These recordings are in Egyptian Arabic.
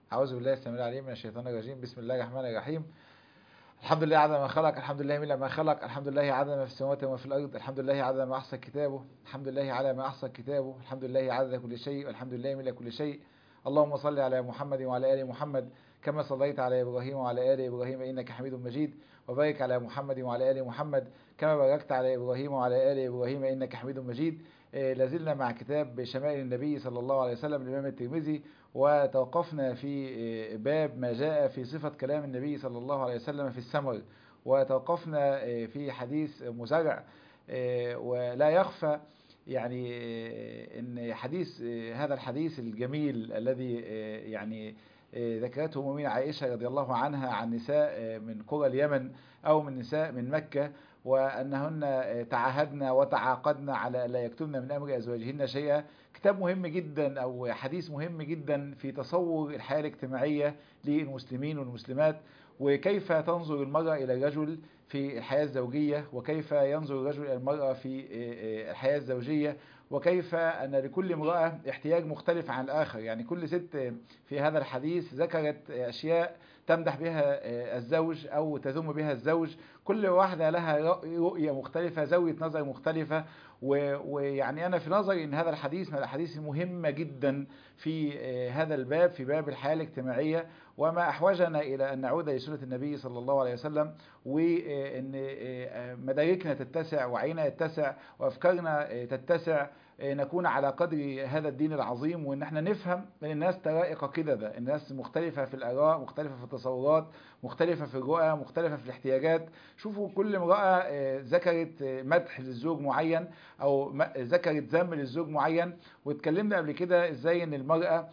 أعوذ بالله السميع العليم من الشيطان الرجيم بسم الله الرحمن الرحيم الحمد لله عدد ما خلق الحمد لله من ما خلق الحمد لله عدد ما في السماوات وما في الأرض الحمد لله عدد ما أحصى كتابه الحمد لله على ما أحصى كتابه الحمد لله عدد كل شيء والحمد لله من كل شيء اللهم صل على محمد وعلى آل محمد كما صليت على إبراهيم وعلى آل إبراهيم إنك حميد مجيد وبارك على محمد وعلى آل محمد كما باركت على إبراهيم وعلى آل إبراهيم إنك حميد مجيد لازلنا مع كتاب شمائل النبي صلى الله عليه وسلم الإمام الترمذي وتوقفنا في باب ما جاء في صفة كلام النبي صلى الله عليه وسلم في السمر وتوقفنا في حديث مزرع ولا يخفى يعني ان حديث هذا الحديث الجميل الذي يعني ذكرته أمين عائشة رضي الله عنها عن نساء من قرى اليمن أو من نساء من مكة وأنهن تعهدن وتعاقدن على لا يكتمن من أمر أزواجهن شيئا كتاب مهم جدا أو حديث مهم جدا في تصور الحياة الاجتماعية للمسلمين والمسلمات وكيف تنظر المرأة إلى الرجل في الحياة الزوجية وكيف ينظر الرجل إلى المرأة في الحياة الزوجية وكيف أن لكل امرأة احتياج مختلف عن الآخر يعني كل ست في هذا الحديث ذكرت أشياء تمدح بها الزوج أو تذم بها الزوج كل واحدة لها رؤية مختلفة زاوية نظر مختلفة ويعني أنا في نظري أن هذا الحديث من الأحاديث المهمة جدا في هذا الباب في باب الحياة الاجتماعية وما أحوجنا إلى أن نعود لسنة النبي صلى الله عليه وسلم وأن مداركنا تتسع وعينا يتسع وأفكارنا تتسع نكون على قدر هذا الدين العظيم وان احنا نفهم ان الناس طرائق كده ده الناس مختلفة في الاراء مختلفة في التصورات مختلفة في الرؤى مختلفة في الاحتياجات شوفوا كل امرأة ذكرت مدح للزوج معين او ذكرت ذم للزوج معين واتكلمنا قبل كده ازاي ان المرأة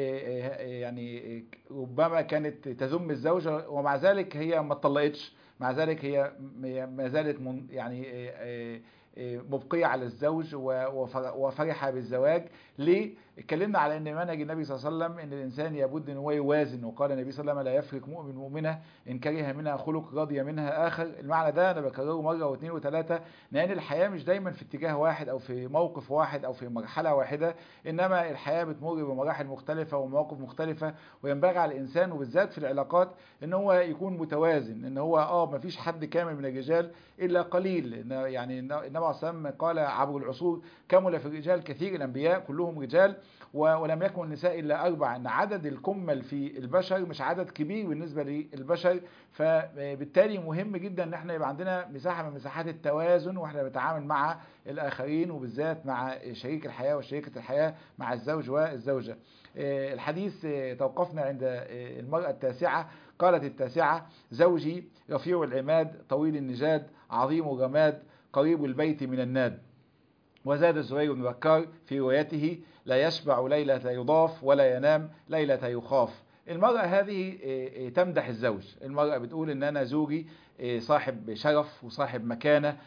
يعني ربما كانت تذم الزوجة ومع ذلك هي ما اتطلقتش مع ذلك هي ما زالت يعني مبقية على الزوج وفرحة بالزواج ليه؟ اتكلمنا على ان منهج النبي صلى الله عليه وسلم ان الانسان لابد ان هو يوازن وقال النبي صلى الله عليه وسلم لا يفرق مؤمن مؤمنه ان كره منها خلق رضي منها اخر المعنى ده انا بكرره مره واثنين وثلاثه لان الحياه مش دايما في اتجاه واحد او في موقف واحد او في مرحله واحده انما الحياه بتمر بمراحل مختلفه ومواقف مختلفه وينبغي على الانسان وبالذات في العلاقات ان هو يكون متوازن ان هو اه ما فيش حد كامل من الرجال الا قليل يعني النبي عليه الصلاه والسلام قال عبر العصور كمل في الرجال كثير الانبياء كلهم رجال ولم يكن النساء إلا أربع أن عدد الكمل في البشر مش عدد كبير بالنسبة للبشر فبالتالي مهم جدا ان احنا يبقى عندنا مساحة من مساحات التوازن واحنا بنتعامل مع الآخرين وبالذات مع شريك الحياة وشريكة الحياة مع الزوج والزوجة الحديث توقفنا عند المرأة التاسعة قالت التاسعة زوجي رفيع العماد طويل النجاد عظيم الرماد قريب البيت من الناد وزاد الزبير بن بكار في روايته لا يشبع ليلة يضاف ولا ينام ليلة يخاف المرأة هذه تمدح الزوج المرأة بتقول ان انا زوجي صاحب شرف وصاحب مكانة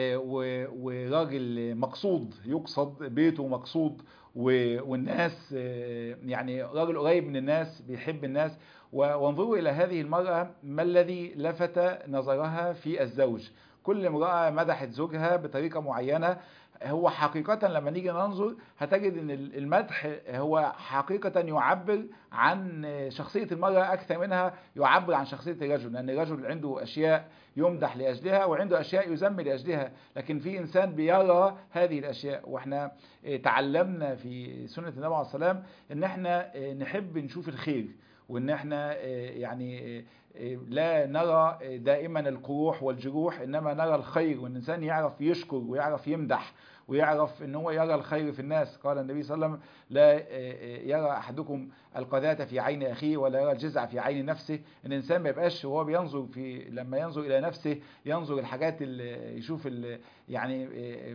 وراجل مقصود يقصد بيته مقصود والناس يعني راجل قريب من الناس بيحب الناس وانظروا الى هذه المرأة ما الذي لفت نظرها في الزوج كل امرأة مدحت زوجها بطريقة معينة هو حقيقة لما نيجي ننظر هتجد ان المدح هو حقيقة يعبر عن شخصية المرأة اكثر منها يعبر عن شخصية الرجل لان الرجل عنده اشياء يمدح لاجلها وعنده اشياء يذم لاجلها لكن في انسان بيرى هذه الاشياء واحنا تعلمنا في سنة النبي عليه الصلاة والسلام ان احنا نحب نشوف الخير وان احنا يعني لا نرى دائما القروح والجروح انما نرى الخير والانسان يعرف يشكر ويعرف يمدح ويعرف ان هو يرى الخير في الناس قال النبي صلى الله عليه وسلم لا يرى احدكم القذاة في عين اخيه ولا يرى الجزع في عين نفسه ان الانسان ما يبقاش وهو بينظر في لما ينظر الى نفسه ينظر الحاجات اللي يشوف اللي يعني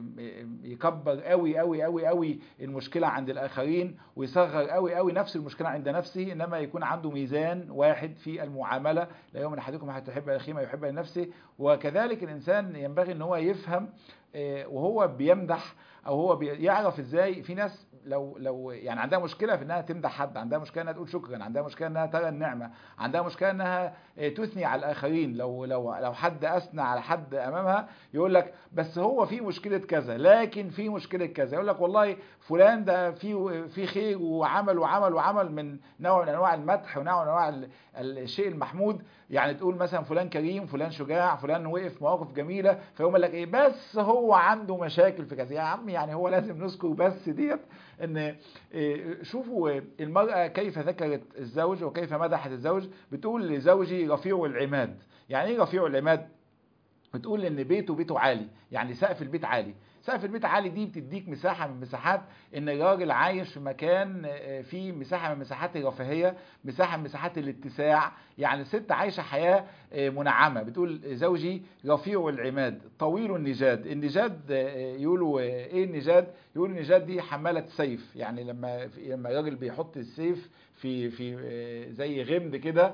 يكبر قوي قوي قوي قوي المشكلة عند الاخرين ويصغر قوي قوي نفس المشكلة عند نفسه انما يكون عنده ميزان واحد في المعاملة لا يوم احدكم حتى يحب اخيه ما يحب لنفسه وكذلك الانسان ينبغي ان هو يفهم وهو بيمدح او هو يعرف ازاي في ناس لو لو يعني عندها مشكله في انها تمدح حد عندها مشكله انها تقول شكرا عندها مشكله انها ترى النعمه عندها مشكله انها تثني على الاخرين لو لو لو حد اثنى على حد امامها يقول لك بس هو في مشكله كذا لكن في مشكله كذا يقول لك والله فلان ده في في خير وعمل وعمل وعمل من نوع من انواع المدح ونوع من انواع الشيء المحمود يعني تقول مثلا فلان كريم فلان شجاع فلان وقف مواقف جميله فيقوم لك ايه بس هو عنده مشاكل في كذا يا عم يعني هو لازم نذكر بس ديت ان إيه شوفوا المراه كيف ذكرت الزوج وكيف مدحت الزوج بتقول لزوجي رفيع العماد يعني ايه رفيع العماد بتقول ان بيته بيته عالي يعني سقف البيت عالي سقف البيت عالي دي بتديك مساحه من مساحات ان الراجل عايش في مكان فيه مساحه من مساحات الرفاهيه مساحه من مساحات الاتساع يعني الست عايشه حياه منعمه بتقول زوجي رفيع العماد طويل النجاد النجاد يقولوا ايه النجاد يقولوا النجاد دي حماله سيف يعني لما لما الراجل بيحط السيف في في زي غمد كده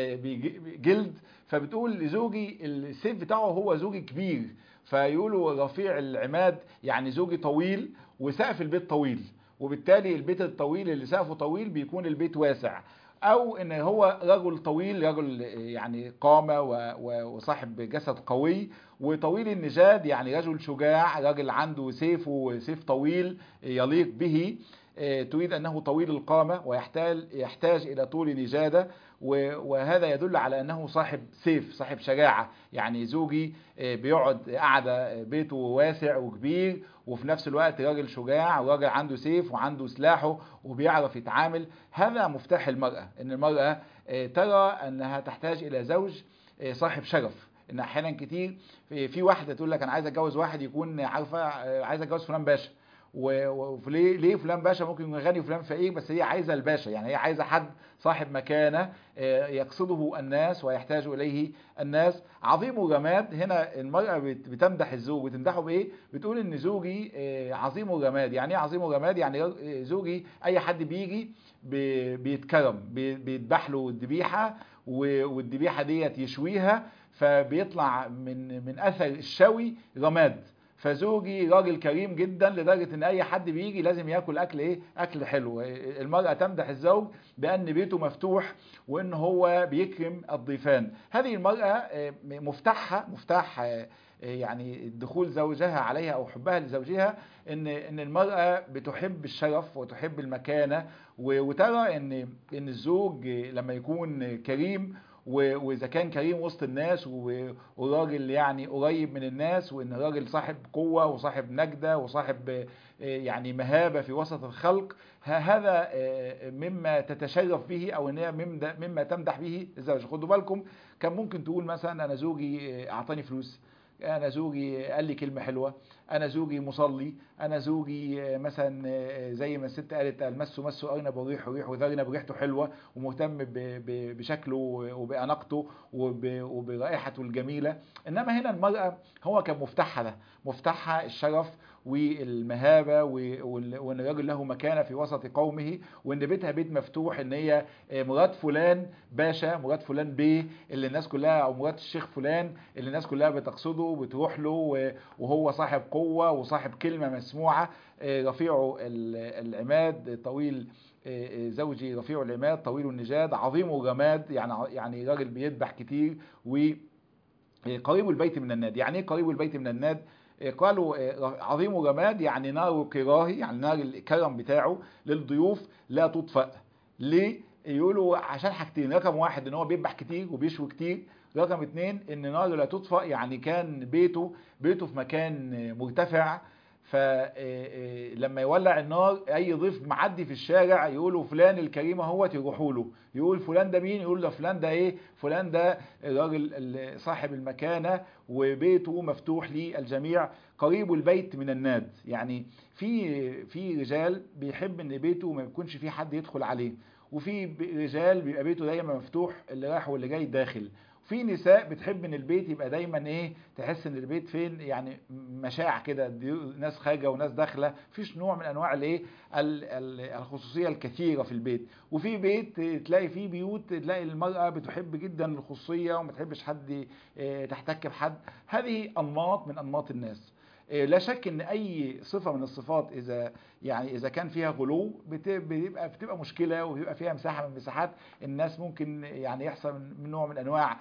جلد فبتقول لزوجي السيف بتاعه هو زوجي كبير فيقولوا رفيع العماد يعني زوجي طويل وسقف البيت طويل وبالتالي البيت الطويل اللي سقفه طويل بيكون البيت واسع او ان هو رجل طويل رجل يعني قامة وصاحب جسد قوي وطويل النجاد يعني رجل شجاع رجل عنده سيف وسيف طويل يليق به تريد انه طويل القامة ويحتاج يحتاج الى طول نجادة وهذا يدل على انه صاحب سيف صاحب شجاعة يعني زوجي بيقعد قاعدة بيته واسع وكبير وفي نفس الوقت راجل شجاع وراجل عنده سيف وعنده سلاحه وبيعرف يتعامل هذا مفتاح المرأة ان المرأة ترى انها تحتاج الى زوج صاحب شرف ان احيانا كتير في واحدة تقول لك انا عايز اتجوز واحد يكون عارفة عايز اتجوز فلان باشا وليه ليه فلان باشا ممكن يكون غني وفلان فقير بس هي عايزه الباشا يعني هي عايزه حد صاحب مكانه يقصده الناس ويحتاج اليه الناس عظيم الرماد هنا المراه بتمدح الزوج بتمدحه بايه بتقول ان زوجي عظيم الرماد يعني ايه عظيم الرماد يعني زوجي اي حد بيجي بيتكرم بيذبح له الذبيحه والذبيحه ديت يشويها فبيطلع من من اثر الشوي رماد فزوجي راجل كريم جدا لدرجة ان اي حد بيجي لازم ياكل اكل ايه اكل حلو المرأة تمدح الزوج بان بيته مفتوح وان هو بيكرم الضيفان هذه المرأة مفتاحها مفتاح يعني دخول زوجها عليها او حبها لزوجها ان ان المراه بتحب الشرف وتحب المكانه وترى ان ان الزوج لما يكون كريم واذا كان كريم وسط الناس وراجل يعني قريب من الناس وان راجل صاحب قوه وصاحب نجده وصاحب يعني مهابه في وسط الخلق هذا مما تتشرف به او ان هي مما تمدح به الزوج خدوا بالكم كان ممكن تقول مثلا انا زوجي اعطاني فلوس انا زوجي قال لي كلمه حلوه انا زوجي مصلي انا زوجي مثلا زي ما الست قالت المسه مسه ارنب وريحه ريحه ذرنب ريحته حلوه ومهتم بشكله وباناقته وبرائحته الجميله انما هنا المراه هو كان مفتاحها ده مفتاحها الشرف والمهابة وان الراجل له مكانة في وسط قومه وان بيتها بيت مفتوح ان هي مرات فلان باشا مرات فلان بيه اللي الناس كلها او مرات الشيخ فلان اللي الناس كلها بتقصده وبتروح له وهو صاحب قوة وصاحب كلمة مسموعة رفيع العماد طويل زوجي رفيع العماد طويل النجاد عظيم الرماد يعني يعني راجل بيذبح كتير وقريب البيت من الناد يعني ايه قريب البيت من الناد قالوا عظيم رماد يعني نار كراهي يعني نار الكرم بتاعه للضيوف لا تطفأ ليه يقولوا عشان حاجتين رقم واحد ان هو بيذبح كتير وبيشوي كتير رقم اتنين ان نار لا تطفأ يعني كان بيته بيته في مكان مرتفع فلما يولع النار اي ضيف معدي في الشارع يقولوا فلان الكريم اهوت يروحوا له يقول فلان ده مين يقول له فلان ده ايه فلان ده الراجل صاحب المكانه وبيته مفتوح للجميع قريب البيت من الناد يعني في في رجال بيحب ان بيته ما يكونش فيه حد يدخل عليه وفي رجال بيبقى بيته دايما مفتوح اللي رايح واللي جاي داخل في نساء بتحب ان البيت يبقى دايما ايه تحس ان البيت فين يعني مشاع كده ناس خارجه وناس داخله مفيش نوع من انواع الايه الخصوصيه الكثيره في البيت وفي بيت تلاقي فيه بيوت تلاقي المراه بتحب جدا الخصوصيه وما تحبش حد تحتك بحد هذه انماط من انماط الناس لا شك ان اي صفه من الصفات اذا يعني اذا كان فيها غلو بتبقى بتبقى مشكله وبيبقى فيها مساحه من مساحات الناس ممكن يعني يحصل من نوع من انواع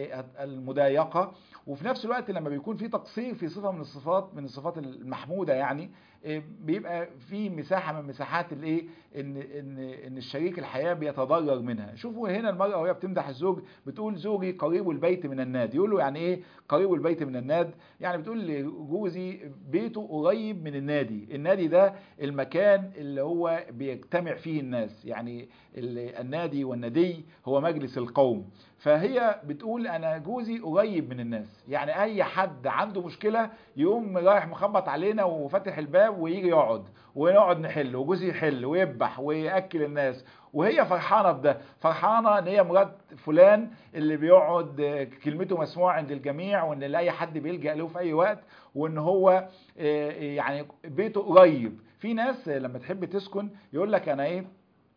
المضايقه وفي نفس الوقت لما بيكون في تقصير في صفه من الصفات من الصفات المحموده يعني بيبقى في مساحه من مساحات الايه ان ان ان الشريك الحياه بيتضرر منها شوفوا هنا المراه وهي بتمدح الزوج بتقول زوجي قريب البيت من الناد يقول له يعني ايه قريب البيت من الناد يعني بتقول لجوزي بيته قريب من النادي النادي ده المكان اللي هو بيجتمع فيه الناس يعني النادي والندي هو مجلس القوم فهي بتقول انا جوزي قريب من الناس يعني اي حد عنده مشكله يقوم رايح مخبط علينا وفاتح الباب ويجي يقعد ونقعد نحل وجوزي يحل ويذبح وياكل الناس وهي فرحانه بده فرحانه ان هي مرات فلان اللي بيقعد كلمته مسموعه عند الجميع وان لاي حد بيلجا له في اي وقت وان هو يعني بيته قريب في ناس لما تحب تسكن يقول لك انا ايه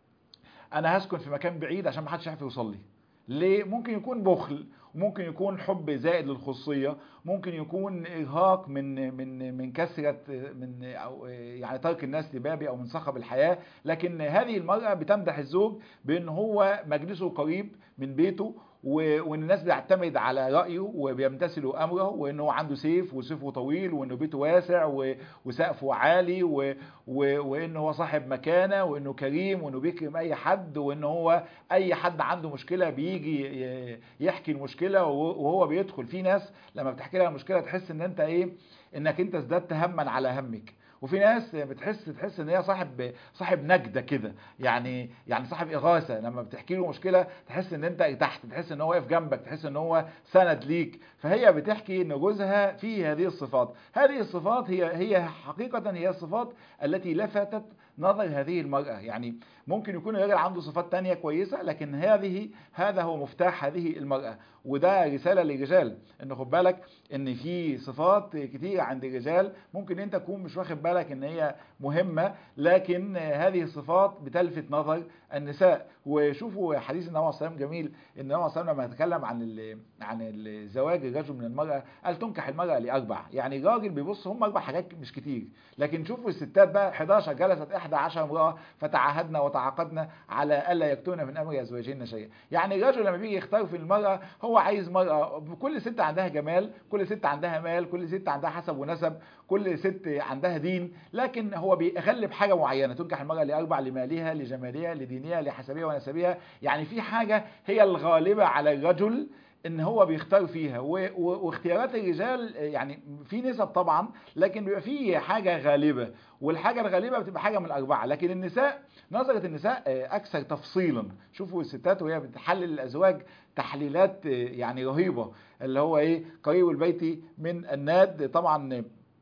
انا هسكن في مكان بعيد عشان ما حدش يعرف يوصل لي ليه ممكن يكون بخل وممكن يكون حب زائد للخصوصيه ممكن يكون ارهاق من من من كثره من او يعني ترك الناس لبابي او من صخب الحياه لكن هذه المراه بتمدح الزوج بان هو مجلسه قريب من بيته وان الناس بتعتمد على رايه وبيمتثلوا امره وان هو عنده سيف وسيفه طويل وانه بيته واسع وسقفه عالي وانه هو صاحب مكانه وانه كريم وانه بيكرم اي حد وان هو اي حد عنده مشكله بيجي يحكي المشكله وهو بيدخل في ناس لما بتحكي لها المشكله تحس ان انت ايه انك انت ازددت هما على همك وفي ناس بتحس تحس ان هي صاحب صاحب نجده كده يعني يعني صاحب اغاثه لما بتحكي له مشكله تحس ان انت تحت تحس ان هو واقف جنبك تحس ان هو سند ليك فهي بتحكي ان جوزها فيه هذه الصفات هذه الصفات هي هي حقيقه هي الصفات التي لفتت نظر هذه المرأة يعني ممكن يكون الراجل عنده صفات تانية كويسة لكن هذه هذا هو مفتاح هذه المرأة وده رسالة للرجال ان خد بالك ان في صفات كتير عند الرجال ممكن انت تكون مش واخد بالك ان هي مهمة لكن هذه الصفات بتلفت نظر النساء وشوفوا حديث النبي صلى الله عليه وسلم جميل ان النبي صلى الله عليه وسلم لما يتكلم عن عن الزواج الرجل من المرأة قال تنكح المرأة لأربع يعني الراجل بيبص هم أربع حاجات مش كتير لكن شوفوا الستات بقى 11 جلست 11 امرأة فتعاهدنا وتعاقدنا على ألا يكتون من أمر أزواجهن شيئا يعني الرجل لما بيجي يختار في المرأة هو عايز مرأة كل ست عندها جمال كل ست عندها مال كل ست عندها حسب ونسب كل ست عندها دين لكن هو بيغلب حاجة معينة تنكح المرأة لأربع لمالها لجمالها لدينها لحسبها ونسبها يعني في حاجة هي الغالبة على الرجل ان هو بيختار فيها واختيارات الرجال يعني في نسب طبعا لكن بيبقى في حاجه غالبه والحاجه الغالبه بتبقى حاجه من الاربعه لكن النساء نظره النساء اكثر تفصيلا شوفوا الستات وهي بتحلل الازواج تحليلات يعني رهيبه اللي هو ايه قريب البيت من الناد طبعا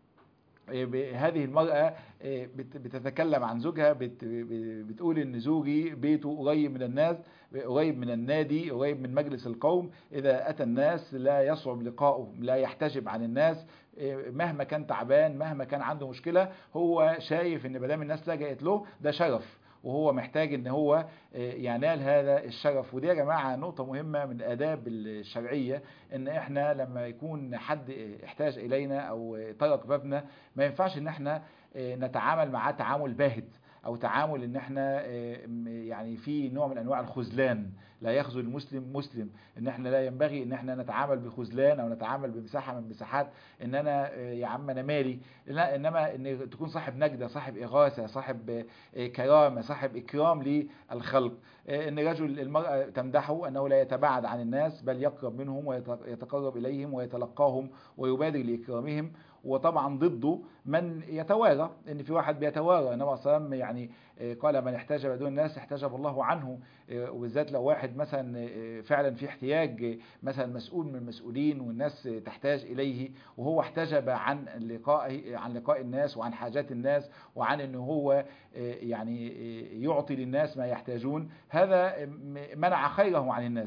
هذه المرأة بتتكلم عن زوجها بتقول ان زوجي بيته قريب من الناس قريب من النادي قريب من مجلس القوم اذا اتى الناس لا يصعب لقاؤه لا يحتجب عن الناس مهما كان تعبان مهما كان عنده مشكلة هو شايف ان مدام الناس لجأت له ده شرف وهو محتاج ان هو ينال هذا الشرف ودي يا جماعة نقطة مهمة من الآداب الشرعية ان احنا لما يكون حد احتاج الينا او طرق بابنا ما ينفعش ان احنا نتعامل معاه تعامل باهت او تعامل ان احنا يعني في نوع من انواع الخذلان لا يخذل المسلم مسلم ان احنا لا ينبغي ان احنا نتعامل بخذلان او نتعامل بمساحه من مساحات ان انا يا عم انا مالي لا انما ان تكون صاحب نجده صاحب اغاثه صاحب كرامه صاحب اكرام للخلق ان رجل المراه تمدحه انه لا يتباعد عن الناس بل يقرب منهم ويتقرب اليهم ويتلقاهم ويبادر لاكرامهم وطبعا ضده من يتوارى ان في واحد بيتوارى النبي صلى الله عليه وسلم يعني قال من احتجب دون الناس احتجب الله عنه وبالذات لو واحد مثلا فعلا في احتياج مثلا مسؤول من المسؤولين والناس تحتاج اليه وهو احتجب عن لقاء عن لقاء الناس وعن حاجات الناس وعن ان هو يعني يعطي للناس ما يحتاجون هذا منع خيره عن الناس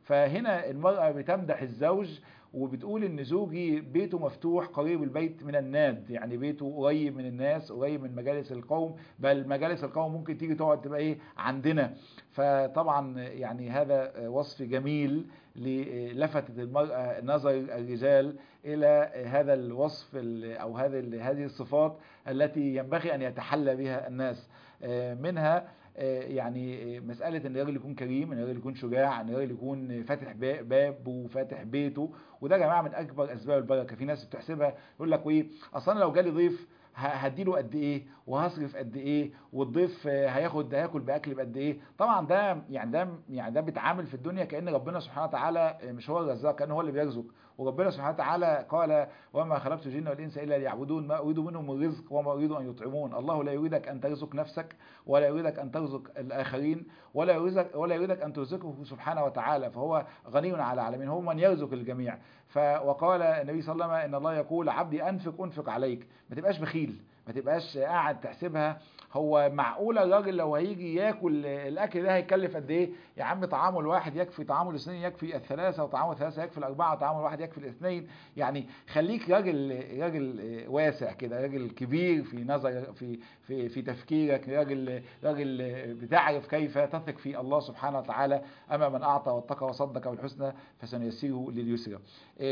فهنا المرأة بتمدح الزوج وبتقول ان زوجي بيته مفتوح قريب البيت من الناد يعني بيته قريب من الناس قريب من مجالس القوم بل مجالس القوم ممكن تيجي تقعد تبقى ايه عندنا فطبعا يعني هذا وصف جميل لفتت المرأة نظر الرجال إلى هذا الوصف أو هذه هذه الصفات التي ينبغي أن يتحلى بها الناس منها يعني مسألة ان الراجل يكون كريم ان الراجل يكون شجاع ان الراجل يكون فاتح باب وفاتح بيته وده يا جماعة من أكبر أسباب البركة في ناس بتحسبها يقول لك ايه أصلا لو جالي ضيف هديله قد ايه وهصرف قد ايه والضيف هياخد هياكل باكل بقد ايه طبعا ده يعني ده يعني ده بيتعامل في الدنيا كان ربنا سبحانه وتعالى مش هو الرزاق كان هو اللي بيرزق وربنا سبحانه وتعالى قال وما خلقت الجن والانس الا ليعبدون ما اريد منهم الرزق وما اريد ان يطعمون الله لا يريدك ان ترزق نفسك ولا يريدك ان ترزق الاخرين ولا يريدك ولا يريدك ان ترزقه سبحانه وتعالى فهو غني على العالمين هو من يرزق الجميع وقال النبي صلى الله عليه وسلم ان الله يقول عبدي انفق انفق عليك ما تبقاش بخيل ما تبقاش قاعد تحسبها هو معقولة الراجل لو هيجي ياكل الاكل ده هيكلف قد ايه يا عم طعامه الواحد يكفي طعامه الاثنين يكفي الثلاثة وطعامه الثلاثة يكفي الاربعة وطعامه الواحد يكفي الاثنين يعني خليك راجل راجل واسع كده راجل كبير في نظر في في في تفكيرك راجل راجل بتعرف كيف تثق في الله سبحانه وتعالى اما من اعطى واتقى وصدق بالحسنى فسنيسره لليسرى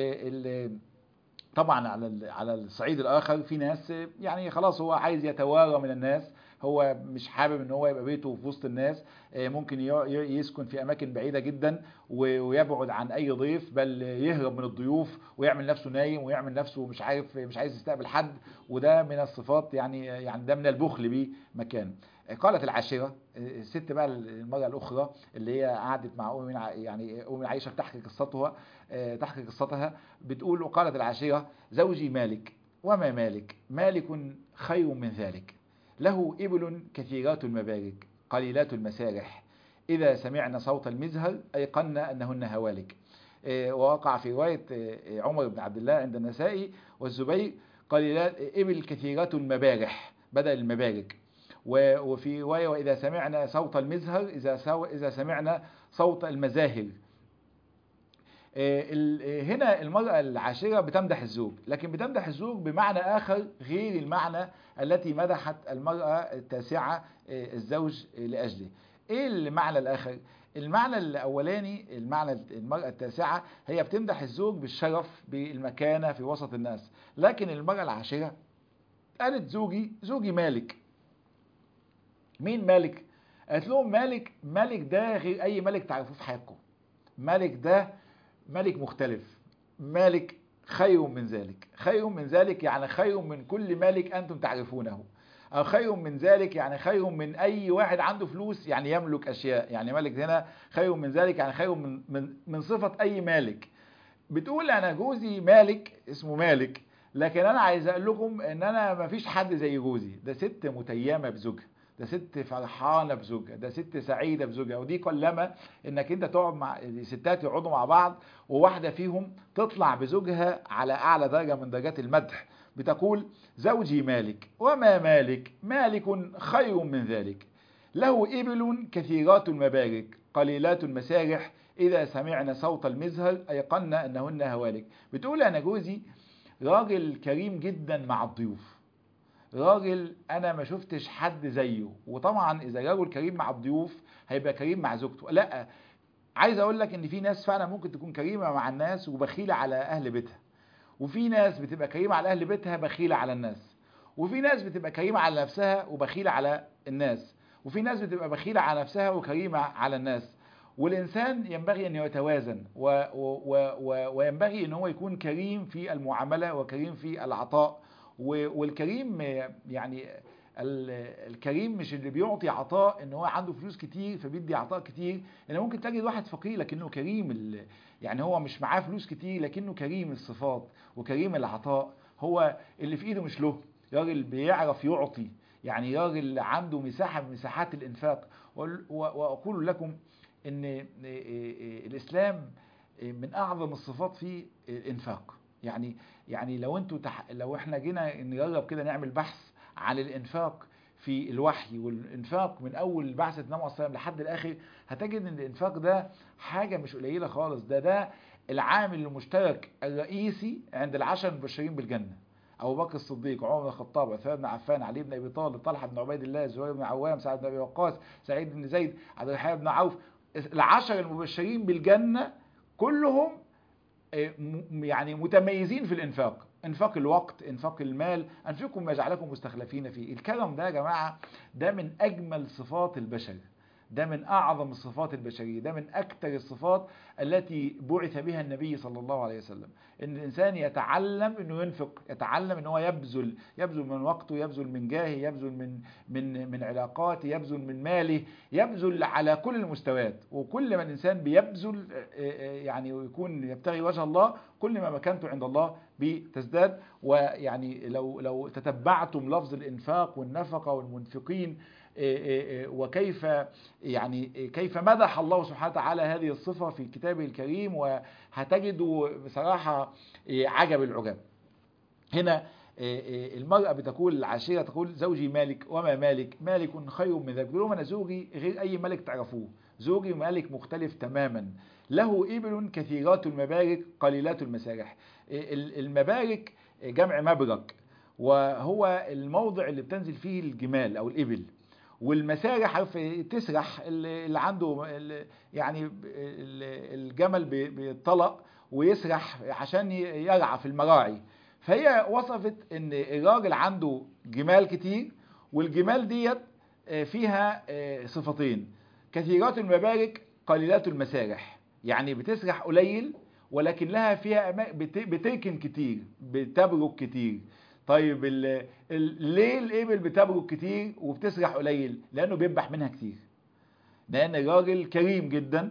طبعا على على الصعيد الاخر في ناس يعني خلاص هو عايز يتوارى من الناس هو مش حابب ان هو يبقى بيته في وسط الناس ممكن يسكن في اماكن بعيده جدا ويبعد عن اي ضيف بل يهرب من الضيوف ويعمل نفسه نايم ويعمل نفسه مش عارف مش عايز يستقبل حد وده من الصفات يعني يعني ده من البخل بمكان قالت العاشرة الست بقى المرأة الأخرى اللي هي قعدت مع أم يعني أم عائشة تحكي قصتها تحكي قصتها بتقول وقالت العاشرة زوجي مالك وما مالك مالك خير من ذلك له إبل كثيرات المبارك قليلات المسارح إذا سمعنا صوت المزهر أيقنا أنهن هوالك ووقع في رواية عمر بن عبد الله عند النسائي والزبير قليلات إبل كثيرات المبارح بدل المبارك وفي رواية وإذا سمعنا صوت المزهر إذا إذا سمعنا صوت المزاهر هنا المرأة العاشرة بتمدح الزوج لكن بتمدح الزوج بمعنى آخر غير المعنى التي مدحت المرأة التاسعة الزوج لأجله إيه المعنى الآخر؟ المعنى الأولاني المعنى المرأة التاسعة هي بتمدح الزوج بالشرف بالمكانة في وسط الناس لكن المرأة العاشرة قالت زوجي زوجي مالك مين مالك؟ قالت لهم مالك مالك ده غير أي ملك تعرفوه في حياتكم مالك ده ملك مختلف مالك خير من ذلك خير من ذلك يعني خير من كل مالك أنتم تعرفونه أو خير من ذلك يعني خير من أي واحد عنده فلوس يعني يملك أشياء يعني مالك هنا خير من ذلك يعني خير من, من, من صفة أي مالك بتقول أنا جوزي مالك اسمه مالك لكن أنا عايز أقول لكم إن أنا ما فيش حد زي جوزي ده ست متيمة بزوجها ده ست فرحانه بزوجها ده ست سعيده بزوجها ودي قلما انك انت تقعد مع ستات يقعدوا مع بعض وواحده فيهم تطلع بزوجها على اعلى درجه من درجات المدح بتقول زوجي مالك وما مالك مالك خير من ذلك له ابل كثيرات المبارك قليلات المسارح اذا سمعنا صوت المزهر ايقنا انهن هوالك بتقول انا جوزي راجل كريم جدا مع الضيوف راجل انا ما شفتش حد زيه وطبعا اذا رجل كريم مع الضيوف هيبقى كريم مع زوجته لا عايز اقول لك ان في ناس فعلا ممكن تكون كريمه مع الناس وبخيله على اهل بيتها وفي ناس بتبقى كريمه على اهل بيتها بخيله على الناس وفي ناس بتبقى كريمه على نفسها وبخيله على الناس وفي ناس بتبقى بخيله على نفسها وكريمه على الناس والإنسان ينبغي أن يتوازن و و و وينبغي أن هو يكون كريم في المعاملة وكريم في العطاء والكريم يعني الكريم مش اللي بيعطي عطاء ان هو عنده فلوس كتير فبيدي عطاء كتير ان ممكن تجد واحد فقير لكنه كريم يعني هو مش معاه فلوس كتير لكنه كريم الصفات وكريم العطاء هو اللي في ايده مش له راجل بيعرف يعطي يعني راجل عنده مساحة من مساحات الانفاق واقول لكم ان الاسلام من اعظم الصفات فيه الانفاق يعني يعني لو انتوا تح... لو احنا جينا نجرب كده نعمل بحث عن الانفاق في الوحي والانفاق من اول بعثه النبي صلى الله عليه وسلم لحد الاخر هتجد ان الانفاق ده حاجه مش قليله خالص ده ده العامل المشترك الرئيسي عند العشر المبشرين بالجنه ابو بكر الصديق عمر بن الخطاب عثمان بن عفان علي بن ابي طالب طلحه بن عبيد الله زهير بن عوام سعد بن ابي وقاص سعيد بن زيد عبد الرحمن بن عوف العشر المبشرين بالجنه كلهم آه، م- يعني متميزين في الانفاق انفاق الوقت انفاق المال انفقوا ما جعلكم مستخلفين فيه الكرم ده يا جماعه ده من اجمل صفات البشر ده من اعظم الصفات البشريه ده من اكثر الصفات التي بعث بها النبي صلى الله عليه وسلم ان الانسان يتعلم انه ينفق يتعلم ان هو يبذل يبذل من وقته يبذل من جاهه يبذل من من من علاقاته يبذل من ماله يبذل على كل المستويات وكل ما الانسان بيبذل آه، آه، يعني ويكون يبتغي وجه الله كل ما مكانته عند الله بتزداد ويعني لو لو تتبعتم لفظ الانفاق والنفقه والمنفقين آه، آه، آه، وكيف يعني كيف مدح الله سبحانه وتعالى هذه الصفة في كتابه الكريم وهتجدوا بصراحة عجب العجاب هنا المرأة بتقول العشيرة تقول زوجي مالك وما مالك مالك خير من ذلك بيقولوا أنا زوجي غير أي ملك تعرفوه زوجي مالك مختلف تماما له إبل كثيرات المبارك قليلات المسارح المبارك جمع مبرك وهو الموضع اللي بتنزل فيه الجمال أو الإبل والمسارح عارف تسرح اللي اللي عنده ال- يعني ب- ال- الجمل بي- بيطلق ويسرح عشان ي- يرعى في المراعي فهي وصفت ان الراجل عنده جمال كتير والجمال ديت آه، فيها آه، صفتين كثيرات المبارك قليلات المسارح يعني بتسرح قليل ولكن لها فيها أما- بت- بتركن كتير بتبرك كتير طيب ال ال ليه الابل بتبرك كتير وبتسرح قليل لانه بيذبح منها كتير لان الراجل كريم جدا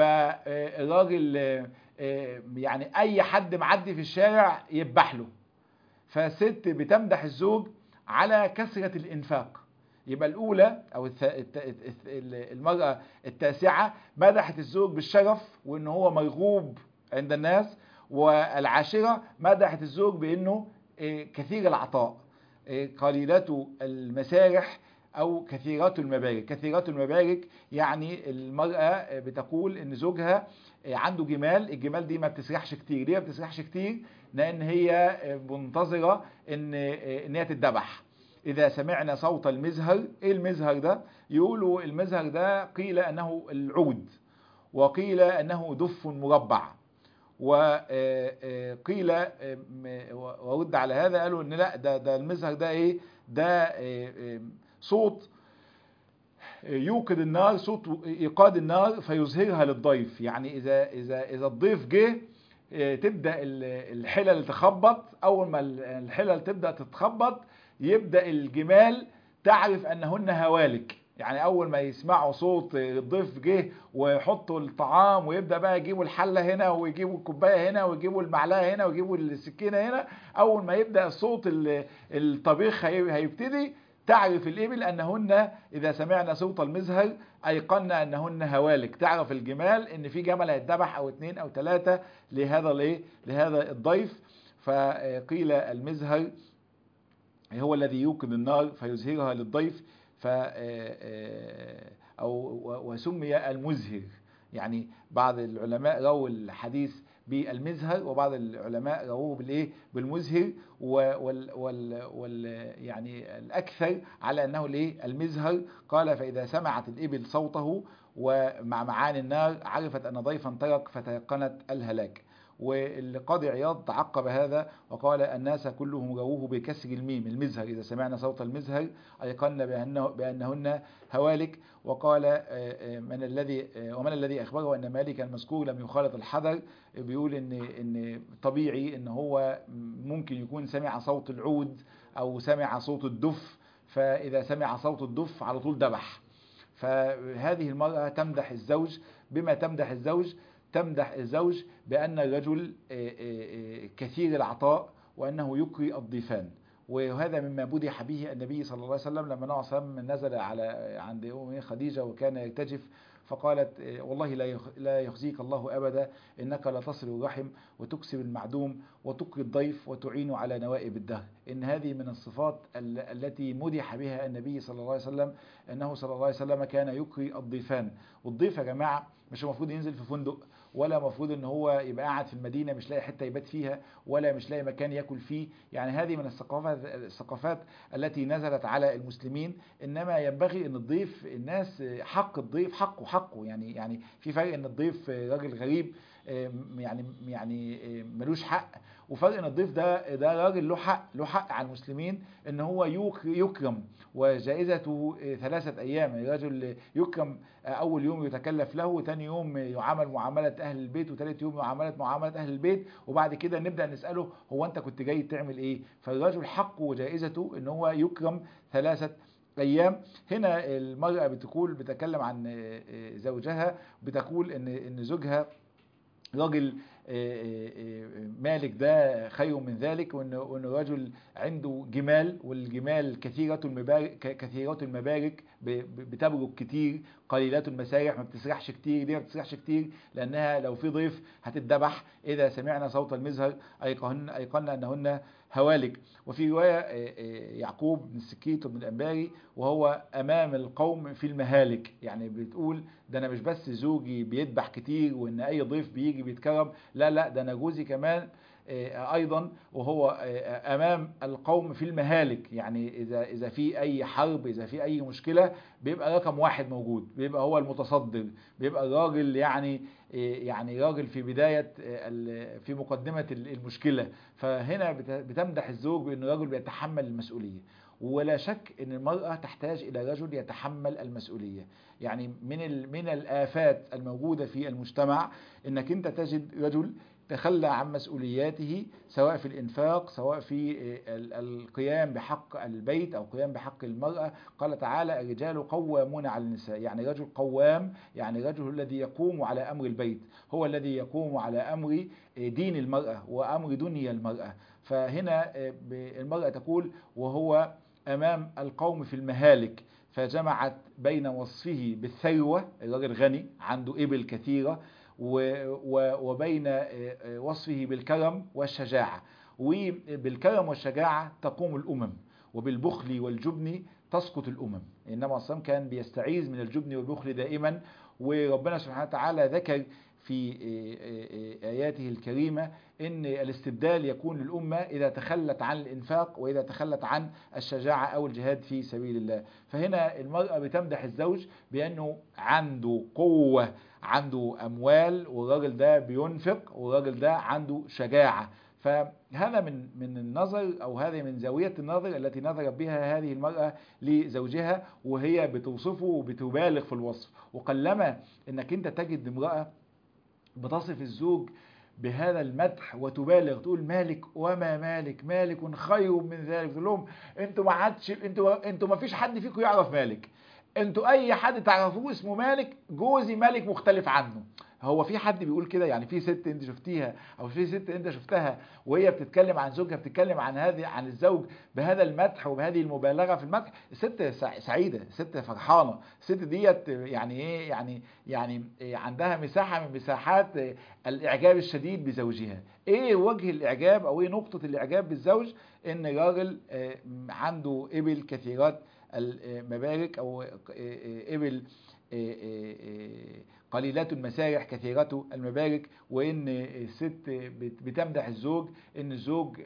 فالراجل آه، آه، يعني اي حد معدي في الشارع يذبح له فالست بتمدح الزوج على كثرة الانفاق يبقى الاولى او الث- الت- الت- المرأة التاسعة مدحت الزوج بالشرف وان هو مرغوب عند الناس والعاشرة مدحت الزوج بانه إيه، كثير العطاء إيه، قليلات المسارح او كثيرات المبارك كثيرات المبارك يعني المرأة بتقول ان زوجها إيه، عنده جمال الجمال دي ما بتسرحش كتير ليه ما بتسرحش كتير لان هي منتظرة ان ان هي تتذبح اذا سمعنا صوت المزهر ايه المزهر ده يقولوا المزهر ده قيل انه العود وقيل انه دف مربع وقيل ورد على هذا قالوا ان لا ده ده المزهر ده ايه ده آه، آه، صوت يوقد النار صوت ايقاد النار فيظهرها للضيف يعني اذا اذا اذا الضيف جه آه، تبدا ال- الحلل تخبط اول ما ال- الحلل تبدا تتخبط يبدا الجمال تعرف انهن هوالك يعني اول ما يسمعوا صوت الضيف جه ويحطوا الطعام ويبدا بقى يجيبوا الحله هنا ويجيبوا الكوبايه هنا ويجيبوا المعلقه هنا ويجيبوا السكينه هنا اول ما يبدا صوت ال- الطبيخ هي- هيبتدي تعرف الإبل أنهن إذا سمعنا صوت المزهر أيقنا أنهن هوالك تعرف الجمال إن في جمل هيتذبح أو اتنين أو تلاتة لهذا الإيه لهذا الضيف فقيل المزهر هو الذي يوقد النار فيزهرها للضيف ف أو وسمي المزهر يعني بعض العلماء رووا الحديث بالمزهر وبعض العلماء رووه بالايه بالمزهر وال وال وال يعني الاكثر على انه الايه المزهر قال فاذا سمعت الابل صوته ومع معاني النار عرفت ان ضيفا ترك فتيقنت الهلاك والقاضي عياض تعقب هذا وقال الناس كلهم رووه بكسر الميم المزهر إذا سمعنا صوت المزهر أيقنا بأنه بأنهن هوالك وقال من الذي ومن الذي أخبره أن مالك المذكور لم يخالط الحذر بيقول إن إن طبيعي إن هو ممكن يكون سمع صوت العود أو سمع صوت الدف فإذا سمع صوت الدف على طول ذبح فهذه المرأة تمدح الزوج بما تمدح الزوج تمدح الزوج بأن الرجل كثير العطاء وأنه يقري الضيفان وهذا مما بدح به النبي صلى الله عليه وسلم لما النبي صلى الله عليه وسلم نزل على عند أم خديجة وكان يرتجف فقالت آه، والله لا يخ- لا يخزيك الله ابدا انك لا تصل الرحم وتكسب المعدوم وتقري الضيف وتعين على نوائب الدهر ان هذه من الصفات ال- التي مدح بها النبي صلى الله عليه وسلم انه صلى الله عليه وسلم كان يقري الضيفان والضيف يا جماعه مش المفروض ينزل في فندق ولا المفروض ان هو يبقى قاعد في المدينه مش لاقي حته يبات فيها ولا مش لاقي مكان ياكل فيه يعني هذه من الثقافات الثقافات التي نزلت على المسلمين انما ينبغي ان الضيف الناس حق الضيف حقه حقه يعني يعني في فرق ان الضيف راجل غريب يعني يعني ملوش حق وفرق ان الضيف ده ده راجل له حق له حق على المسلمين ان هو يك- يكرم وجائزته ثلاثة ايام الرجل يكرم اول يوم يتكلف له ثاني يوم يعامل معاملة اهل البيت وثالث يوم يعاملة معاملة اهل البيت وبعد كده نبدأ نسأله هو انت كنت جاي تعمل ايه فالرجل حقه وجائزته ان هو يكرم ثلاثة ايام هنا المرأة بتقول بتكلم عن زوجها بتقول ان ان زوجها راجل مالك ده خير من ذلك وان وان رجل عنده جمال والجمال كثيرة المبارك كثيرة المبارك ب- ب- بتبرك كتير قليلات المسارح ما بتسرحش كتير ليه ما بتسرحش كتير لانها لو في ضيف هتتذبح اذا سمعنا صوت المزهر ايقن ايقنا انهن هوالك وفي رواية آه، آه، يعقوب بن السكيت بن الأنباري وهو أمام القوم في المهالك يعني بتقول ده أنا مش بس زوجي بيذبح كتير وإن أي ضيف بيجي بيتكرم لا لا ده أنا جوزي كمان آه، أيضا وهو آه، أمام القوم في المهالك يعني إذا إذا في أي حرب إذا في أي مشكلة بيبقى رقم واحد موجود بيبقى هو المتصدر بيبقى الراجل يعني يعني راجل في بداية ال- في مقدمة المشكلة فهنا بت- بتمدح الزوج بأن الرجل بيتحمل المسؤولية ولا شك ان المرأة تحتاج الى رجل يتحمل المسؤولية يعني من ال- من الآفات الموجودة في المجتمع انك انت تجد رجل تخلى عن مسؤولياته سواء في الإنفاق سواء في ال- القيام بحق البيت أو قيام بحق المرأة قال تعالى الرجال قوامون على النساء يعني رجل قوام يعني رجل الذي يقوم على أمر البيت هو الذي يقوم على أمر دين المرأة وأمر دنيا المرأة فهنا المرأة تقول وهو أمام القوم في المهالك فجمعت بين وصفه بالثروة الرجل غني عنده إبل كثيرة و- و- وبين وصفه بالكرم والشجاعة وبالكرم والشجاعة تقوم الأمم وبالبخل والجبن تسقط الأمم إنما الصلاة كان بيستعيذ من الجبن والبخل دائما وربنا سبحانه وتعالى ذكر في آياته الكريمة إن الاستبدال يكون للأمة إذا تخلت عن الإنفاق وإذا تخلت عن الشجاعة أو الجهاد في سبيل الله فهنا المرأة بتمدح الزوج بأنه عنده قوة عنده أموال والراجل ده بينفق والراجل ده عنده شجاعة فهذا من من النظر او هذه من زاويه النظر التي نظرت بها هذه المراه لزوجها وهي بتوصفه وبتبالغ في الوصف وقلما انك انت تجد امراه بتصف الزوج بهذا المدح وتبالغ تقول مالك وما مالك مالك خير من ذلك تقول لهم انتوا ما عادش انتوا انتوا ما فيش حد فيكم يعرف مالك انتوا اي حد تعرفوه اسمه مالك جوزي مالك مختلف عنه هو في حد بيقول كده يعني في ست انت شفتيها او في ست انت شفتها وهي بتتكلم عن زوجها بتتكلم عن هذه عن الزوج بهذا المدح وبهذه المبالغه في المدح الست سع- سعيده الست فرحانه الست ديت يعني ايه يعني يعني إيه عندها مساحه من مساحات الاعجاب الشديد بزوجها ايه وجه الاعجاب او ايه نقطه الاعجاب بالزوج ان الراجل آه، عنده ابل كثيرات المبارك او آه، آه، ابل آه، آه، آه، قليلات المسارح كثيرة المبارك وان الست بت- بتمدح الزوج ان الزوج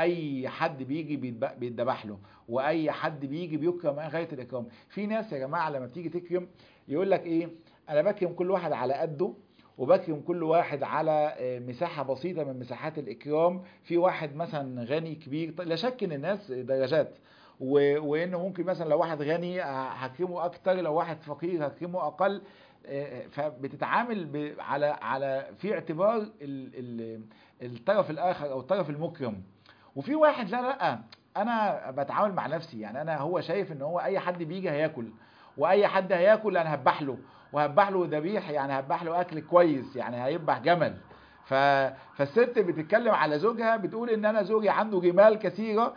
اي حد بيجي بيتب- بيتذبح له واي حد بيجي بيكرم غايه الاكرام في ناس يا جماعه لما بتيجي تكرم يقول لك ايه انا بكرم كل واحد على قده وبكرم كل واحد على آه، مساحة بسيطة من مساحات الإكرام في واحد مثلا غني كبير لا شك إن الناس درجات و- وإنه ممكن مثلا لو واحد غني ه- هكرمه أكتر لو واحد فقير هكرمه أقل آه، فبتتعامل ب- على على في اعتبار ال- ال- الطرف الآخر أو الطرف المكرم وفي واحد لا لا أنا بتعامل مع نفسي يعني أنا هو شايف إن هو أي حد بيجي هياكل واي حد هياكل انا هذبح له وهذبح له ذبيح يعني هذبح له اكل كويس يعني هيذبح جمل ف... فالست بتتكلم على زوجها بتقول ان انا زوجي عنده جمال كثيره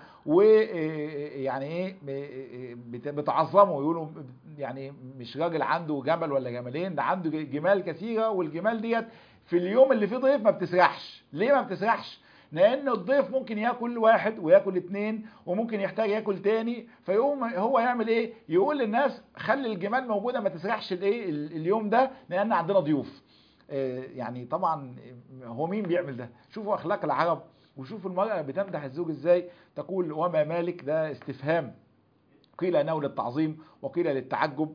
ويعني ايه بت- بتعظمه يقولوا يعني مش راجل عنده جمل ولا جملين ده عنده جمال كثيره والجمال ديت في اليوم اللي فيه ضيف ما بتسرحش ليه ما بتسرحش لان الضيف ممكن ياكل واحد وياكل اتنين وممكن يحتاج ياكل تاني فيقوم هو يعمل ايه يقول للناس خلي الجمال موجوده ما تسرحش الايه ال- اليوم ده لان عندنا ضيوف آه، يعني طبعا هو مين بيعمل ده شوفوا اخلاق العرب وشوفوا المرأة بتمدح الزوج ازاي تقول وما مالك ده استفهام قيل انه للتعظيم وقيل للتعجب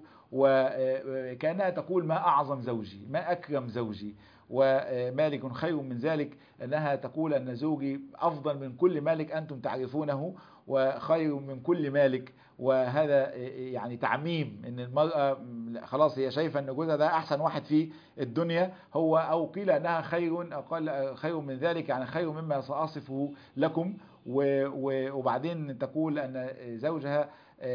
وكانها تقول ما اعظم زوجي ما اكرم زوجي ومالك خير من ذلك انها تقول ان زوجي افضل من كل مالك انتم تعرفونه وخير من كل مالك وهذا يعني تعميم ان المرأة خلاص هي شايفة ان جوزها ده احسن واحد في الدنيا هو او قيل انها خير اقل خير من ذلك يعني خير مما ساصفه لكم و- و- وبعدين تقول ان زوجها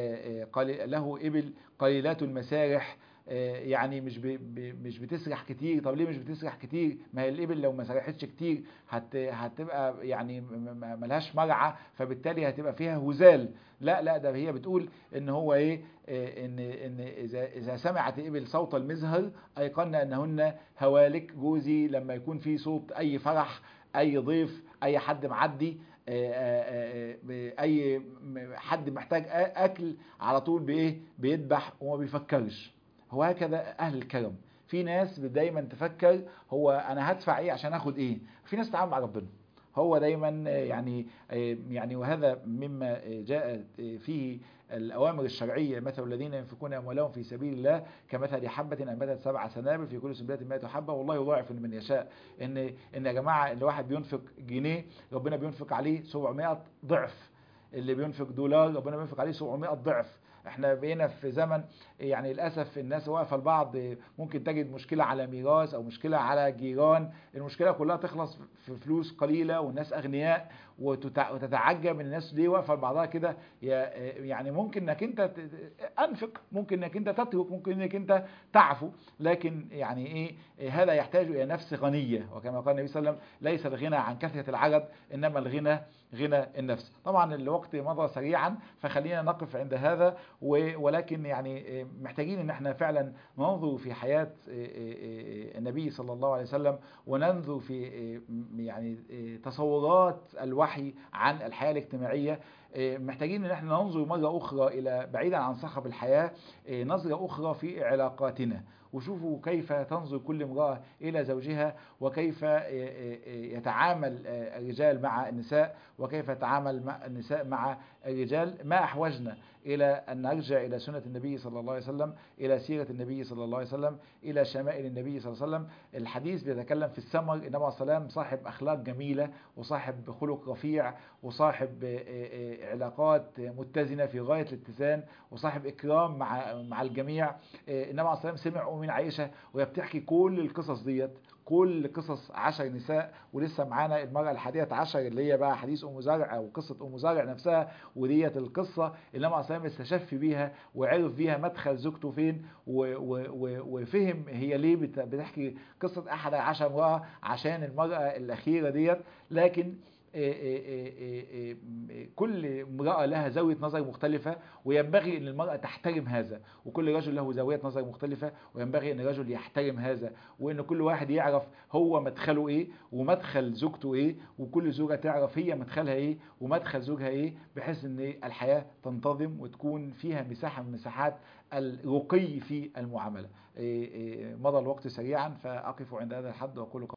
قال له ابل قليلات المسارح يعني مش ب... ب... مش بتسرح كتير طب ليه مش بتسرح كتير ما هي الابل لو ما سرحتش كتير هت... هتبقى يعني م- م- ملهاش مرعى فبالتالي هتبقى فيها هزال لا لا ده هي بتقول ان هو ايه آه، ان ان اذا اذا سمعت الابل صوت المزهر ايقن انهن هوالك جوزي لما يكون في صوت اي فرح اي ضيف اي حد معدي آه، آه، آه، اي م- حد محتاج آ- اكل على طول بايه بيذبح وما بيفكرش هو هكذا اهل الكرم في ناس دايما تفكر هو انا هدفع ايه عشان اخد ايه في ناس تتعامل مع ربنا هو دايما يعني يعني وهذا مما جاء فيه الأوامر الشرعية مثل الذين ينفقون أموالهم في سبيل الله كمثل حبة أنبتت سبع سنابل في كل سنبلة مائة حبة والله يضاعف لمن يشاء إن إن يا جماعة الواحد بينفق جنيه ربنا بينفق عليه 700 ضعف اللي بينفق دولار ربنا بينفق عليه 700 ضعف احنا بقينا في زمن يعني للاسف الناس واقفه البعض ممكن تجد مشكله على ميراث او مشكله على جيران المشكله كلها تخلص في فلوس قليله والناس اغنياء وتتع- وتتعجب ان الناس ليه واقفه لبعضها كده يا- يعني ممكن انك انت ت- انفق ممكن انك انت تترك ممكن انك انت تعفو لكن يعني ايه هذا يحتاج الى نفس غنيه وكما قال النبي صلى الله عليه وسلم ليس الغنى عن كثره العدد انما الغنى غنى النفس طبعا الوقت مضى سريعا فخلينا نقف عند هذا و- ولكن يعني محتاجين ان احنا فعلا ننظر في حياه النبي صلى الله عليه وسلم وننظر في يعني تصورات الوحي عن الحياه الاجتماعيه محتاجين ان احنا ننظر مره اخرى الى بعيدا عن صخب الحياه نظره اخرى في علاقاتنا وشوفوا كيف تنظر كل امراه الى زوجها وكيف يتعامل الرجال مع النساء وكيف يتعامل مع النساء مع الرجال ما احوجنا الى ان نرجع الى سنه النبي صلى الله عليه وسلم الى سيره النبي صلى الله عليه وسلم الى شمائل النبي صلى الله عليه وسلم الحديث بيتكلم في السمر النبي عليه السلام صاحب اخلاق جميله وصاحب خلق رفيع وصاحب علاقات متزنه في غايه الاتزان وصاحب اكرام مع مع الجميع النبي عليه السلام سمع من عائشه وهي بتحكي كل القصص ديت كل قصص عشر نساء ولسه معانا المرأة الحادية عشر اللي هي بقى حديث أم زرع أو قصة أم زرع نفسها وديت القصة اللي النبي عليه استشف بيها وعرف بيها مدخل زوجته فين و و و وفهم هي ليه بتحكي قصة أحد عشر امرأة عشان المرأة الأخيرة ديت لكن كل امرأة لها زاوية نظر مختلفة وينبغي أن المرأة تحترم هذا وكل رجل له زاوية نظر مختلفة وينبغي أن الرجل يحترم هذا وأن كل واحد يعرف هو مدخله إيه ومدخل زوجته إيه وكل زوجة تعرف هي مدخلها إيه ومدخل زوجها إيه بحيث أن الحياة تنتظم وتكون فيها مساحة من مساحات الرقي في المعاملة مضى الوقت سريعا فأقف عند هذا الحد وأقول